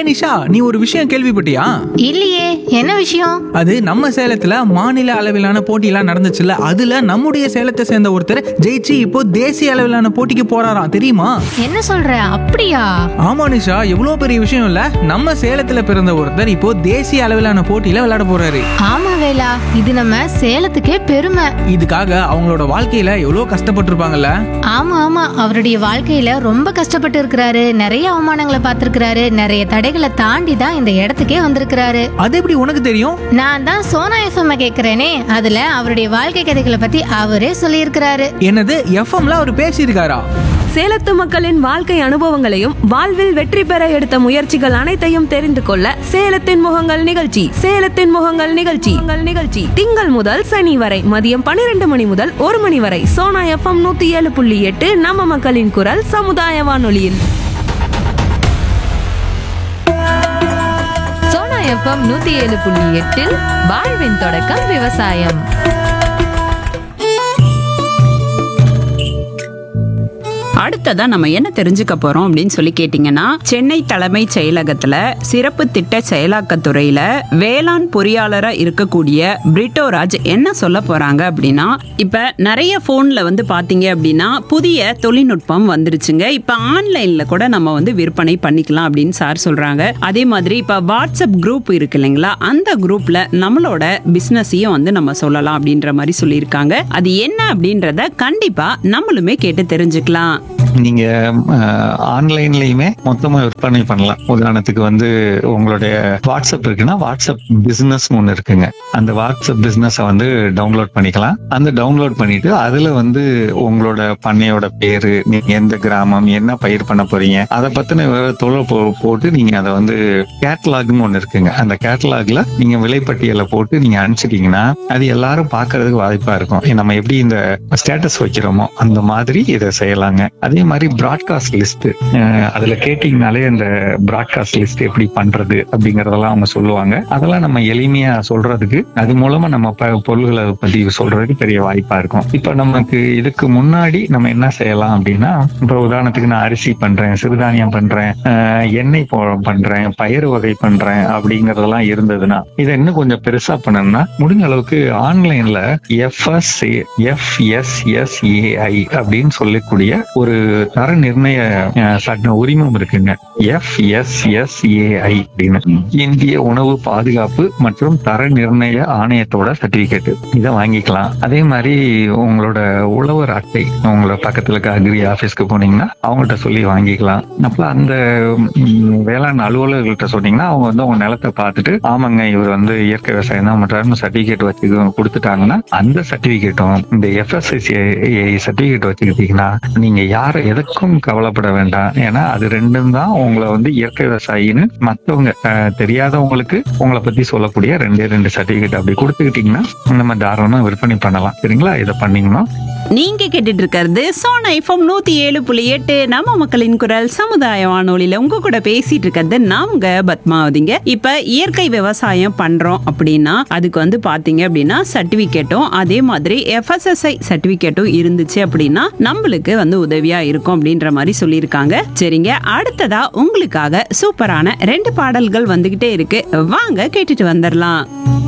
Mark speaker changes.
Speaker 1: நிஷா நீ ஒரு விஷயம் கேள்விப்பட்டியா
Speaker 2: இல்லையே என்ன விஷயம்
Speaker 1: அது நம்ம சேலத்துல மாநில அளவிலான போட்டியெல்லாம் நடந்துச்சுல்ல அதுல நம்முடைய சேலத்தை சேர்ந்த ஒருத்தர் ஜெயிச்சு இப்போ தேசிய அளவிலான போட்டிக்கு போறாராம் தெரியுமா
Speaker 2: என்ன சொல்ற அப்படியா
Speaker 1: ஆமா நிஷா எவ்வளவு பெரிய விஷயம் இல்ல நம்ம சேலத்துல பிறந்த ஒருத்தர் இப்போ தேசிய அளவிலான போட்டியில விளையாட போறாரு
Speaker 2: ஆமா வேலா இது நம்ம சேலத்துக்கே பெருமை
Speaker 1: இதுக்காக அவங்களோட வாழ்க்கையில எவ்வளவு கஷ்டப்பட்டிருப்பாங்கல்ல
Speaker 2: ஆமா ஆமா அவருடைய வாழ்க்கையில ரொம்ப கஷ்டப்பட்டு இருக்கிறாரு நிறைய அவமானங்களை பார்த்திருக்கிறாரு நிறைய தடைகளை தாண்டி தான் இந்த இடத்துக்கே வந்திருக்கிறாரு
Speaker 1: அது எப்படி உனக்கு தெரியும்
Speaker 2: நான் தான் சோனா எஃப்எம் கேக்குறேனே அதுல அவருடைய வாழ்க்கை கதைகளை பத்தி அவரே சொல்லியிருக்கிறாரு
Speaker 1: என்னது எஃப்எம்ல அவர் பேசியிருக்காரா
Speaker 3: சேலத்து மக்களின் வாழ்க்கை அனுபவங்களையும் வாழ்வில் வெற்றி பெற எடுத்த முயற்சிகள் அனைத்தையும் தெரிந்து கொள்ள சேலத்தின் முகங்கள் நிகழ்ச்சி சேலத்தின் முகங்கள் நிகழ்ச்சி உங்கள் நிகழ்ச்சி திங்கள் முதல் சனி வரை மதியம் பன்னிரண்டு மணி முதல் ஒரு மணி வரை சோனா எஃப்எம் நூத்தி ஏழு புள்ளி எட்டு நம்ம மக்களின் குரல் சமுதாய வானொலியில்
Speaker 4: சோனா எஃப்எம் நூத்தி ஏழு புள்ளி எட்டில் வாழ்வின் தொடக்கம் விவசாயம்
Speaker 5: அடுத்ததா நம்ம என்ன தெரிஞ்சுக்க போறோம் அப்படின்னு சொல்லி கேட்டீங்கன்னா சென்னை தலைமைச் செயலகத்துல சிறப்பு திட்ட செயலாக்கத்துறையில வேளாண் பொறியாளரா இருக்கக்கூடிய பிரிட்டோராஜ் என்ன சொல்ல போறாங்க அப்படின்னா இப்ப நிறைய போன்ல வந்து பாத்தீங்க அப்படின்னா புதிய தொழில்நுட்பம் வந்துருச்சுங்க இப்ப ஆன்லைன்ல கூட நம்ம வந்து விற்பனை பண்ணிக்கலாம் அப்படின்னு சார் சொல்றாங்க அதே மாதிரி இப்ப வாட்ஸ்அப் குரூப் இருக்கு இல்லைங்களா அந்த குரூப்ல நம்மளோட பிசினஸையும் வந்து நம்ம சொல்லலாம் அப்படின்ற மாதிரி சொல்லியிருக்காங்க அது என்ன அப்படின்றத கண்டிப்பா நம்மளுமே கேட்டு தெரிஞ்சுக்கலாம்
Speaker 6: நீங்க அஹ், ஆன்லைன்லயுமே மொத்தமா விற்பனை பண்ணலாம் உதாரணத்துக்கு வந்து உங்களுடைய வாட்ஸ்அப் இருக்குன்னா வாட்ஸ்அப் பிசினஸ் ஒன்று இருக்குங்க அந்த வாட்ஸ்அப் பிசினஸ வந்து டவுன்லோட் பண்ணிக்கலாம் அந்த டவுன்லோட் பண்ணிட்டு அதுல வந்து உங்களோட பண்ணையோட பேரு நீங்க எந்த கிராமம் என்ன பயிர் பண்ண போறீங்க அதை பத்தின விவரத்தோட போ- போட்டு நீங்க அதை வந்து கேட்டலாக்னு ஒன்று இருக்குங்க அந்த கேட்டலாக்ல நீங்க விலைப்பட்டியலை போட்டு நீங்க அனுப்பிச்சிட்டீங்கன்னா அது எல்லாரும் பார்க்கிறதுக்கு வாய்ப்பா இருக்கும் நம்ம எப்படி இந்த ஸ்டேட்டஸ் வைக்கிறோமோ அந்த மாதிரி இதை செய்யலாங்க அதே மாதிரி ப்ராட்காஸ்ட் லிஸ்ட் அதுல கேட்டீங்கனாலே அந்த ப்ராட்காஸ்ட் லிஸ்ட் எப்படி பண்றது அப்படிங்கறதெல்லாம் அவங்க சொல்லுவாங்க அதெல்லாம் நம்ம எளிமையா சொல்றதுக்கு அது மூலமா நம்ம ப- பொருள்களை பத்தி சொல்றதுக்கு பெரிய வாய்ப்பா இருக்கும் இப்ப நமக்கு இதுக்கு முன்னாடி நம்ம என்ன செய்யலாம் அப்படின்னா இப்ப உதாரணத்துக்கு நான் அரிசி பண்றேன் சிறுதானியம் பண்றேன் அஹ், எண்ணெய் போ- பண்றேன் பயிர் வகை பண்றேன் அப்படிங்கறதெல்லாம் இருந்ததுன்னா இதை இன்னும் கொஞ்சம் பெருசா பண்ணணும்னா முடிஞ்ச அளவுக்கு ஆன்லைன்ல எஃப்எஸ் எஃப்எஸ்எஸ்ஏஐ அப்படின்னு சொல்லக்கூடிய ஒரு தர நிர்ணய அஹ், சட்ட உரிமம் இருக்குங்க எஃப்எஸ்எஸ்ஏஐ அப்படின்னு இந்திய உணவு பாதுகாப்பு மற்றும் தர நிர்ணய ஆணையத்தோட சர்டிபிகேட் இதை வாங்கிக்கலாம் அதே மாதிரி உங்களோட உழவர் அட்டை உங்களோட பக்கத்துல இருக்க அக்ரி ஆபீஸ்க்கு போனீங்கன்னா அவங்கள்ட்ட சொல்லி வாங்கிக்கலாம் அப்ப அந்த ம், வேளாண் அலுவலர்கள்ட்ட சொன்னீங்கன்னா அவங்க வந்து உங்க நிலத்தை பார்த்துட்டு ஆமாங்க இவர் வந்து இயற்கை விவசாயம் தான் பண்றாருன்னு சர்டிபிகேட் வச்சு கொடுத்துட்டாங்கன்னா அந்த சர்டிபிகேட்டும் இந்த எஃப்எஸ்எஸ்ஏ சர்டிபிகேட் வச்சுக்கிட்டீங்கன்னா நீங்க யாரை எதுக்கும் கவலைப்பட வேண்டாம் ஏன்னா அது ரெண்டும் தான் உங்களை வந்து இயற்கை விவசாயின்னு மற்றவங்க தெரியாதவங்களுக்கு உங்களை பத்தி சொல்லக்கூடிய ரெண்டே ரெண்டு சர்டிபிகேட் அப்படி கொடுத்துக்கிட்டீங்கன்னா நம்ம தாராளமா விற்பனை பண்ணலாம் சரிங்களா இதை பண்ணீங்கன்னா
Speaker 5: நீங்க கேட்டுட்டு இருக்கிறது சோனா எஃப்எம் நூத்தி ஏழு புள்ளி எட்டு நம்ம மக்களின் குரல் சமுதாய வானொலியில உங்க கூட பேசிட்டு இருக்கிறது நாங்க பத்மாவதிங்க இப்ப இயற்கை விவசாயம் பண்றோம் அப்படின்னா அதுக்கு வந்து பாத்தீங்க அப்படின்னா சர்டிபிகேட்டும் அதே மாதிரி எஃப்எஸ்எஸ்ஐ சர்டிபிகேட்டும் இருந்துச்சு அப்படின்னா நம்மளுக்கு வந்து உதவியா இருக்கும் அப்படின்ற மாதிரி சொல்லியிருக்காங்க சரிங்க அடுத்ததா உங்களுக்காக சூப்பரான ரெண்டு பாடல்கள் வந்துகிட்டே இருக்கு வாங்க கேட்டுட்டு வந்துடலாம்